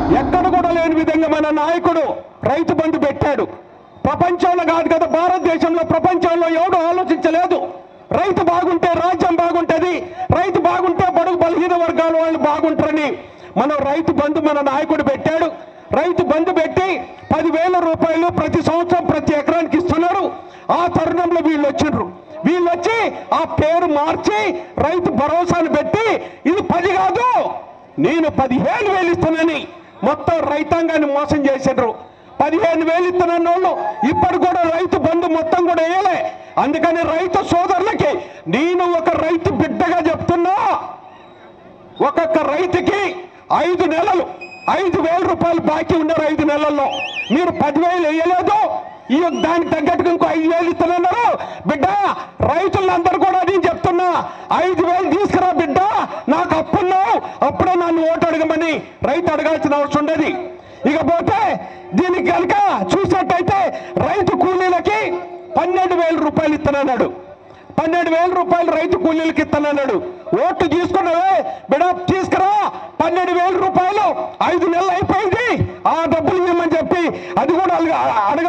ఎక్కడ కూడా లేని విధంగా మన నాయకుడు రైతు బంధు పెట్టాడు ప్రపంచంలో కాదు కదా భారతదేశంలో ప్రపంచంలో ఎవడు ఆలోచించలేదు రైతు బాగుంటే రాజ్యం బాగుంటది రైతు బాగుంటే బడుగు బలహీన వర్గాల వాళ్ళు బాగుంటారని మనం రైతు బంధు మన నాయకుడు పెట్టాడు రైతు బంధు పెట్టి పదివేల రూపాయలు ప్రతి సంవత్సరం ప్రతి ఎకరానికి ఇస్తున్నారు ఆ తరుణంలో వీళ్ళు వచ్చిండ్రు వీళ్ళు వచ్చి ఆ పేరు మార్చి రైతు భరోసాను పెట్టి ఇది పది కాదు నేను పదిహేను వేలు ఇస్తానని మొత్తం రైతాంగాన్ని మోసం చేసిండ్రు పదిహేను వేలు ఇస్తున్న వాళ్ళు ఇప్పుడు కూడా రైతు బంధు మొత్తం కూడా వేయలే అందుకని రైతు సోదరులకి నేను ఒక రైతు బిడ్డగా చెప్తున్నా ఒక్కొక్క రైతుకి ఐదు నెలలు ఐదు వేల రూపాయలు బాకీ ఉన్నారు ఐదు నెలల్లో మీరు పదివేలు వేయలేదు ఈ దానికి తగ్గట్టుగా ఇంకో ఐదు వేలు ఇస్తున్నారు బిడ్డ రైతులందరూ కూడా అది చెప్తున్నా ఐదు వేలు తీసుకురా బిడ్డ నాకు అప్పున్నావు అప్పుడే నన్ను ఓటు అడగమని రైతు అడగాల్సిన అవసరం ఉండదు ఇకపోతే దీనికి కనుక చూసినట్టయితే రైతు కూలీలకి పన్నెండు వేల రూపాయలు ఇస్తానన్నాడు పన్నెండు వేల రూపాయలు రైతు కూలీలకి ఇస్తానన్నాడు ఓట్లు తీసుకున్నావే బిడా తీసుకురా పన్నెండు వేల రూపాయలు ఐదు నెలలు అయిపోయింది ఆ డబ్బులు ఇవ్వమని చెప్పి అది కూడా అడగ- అడగ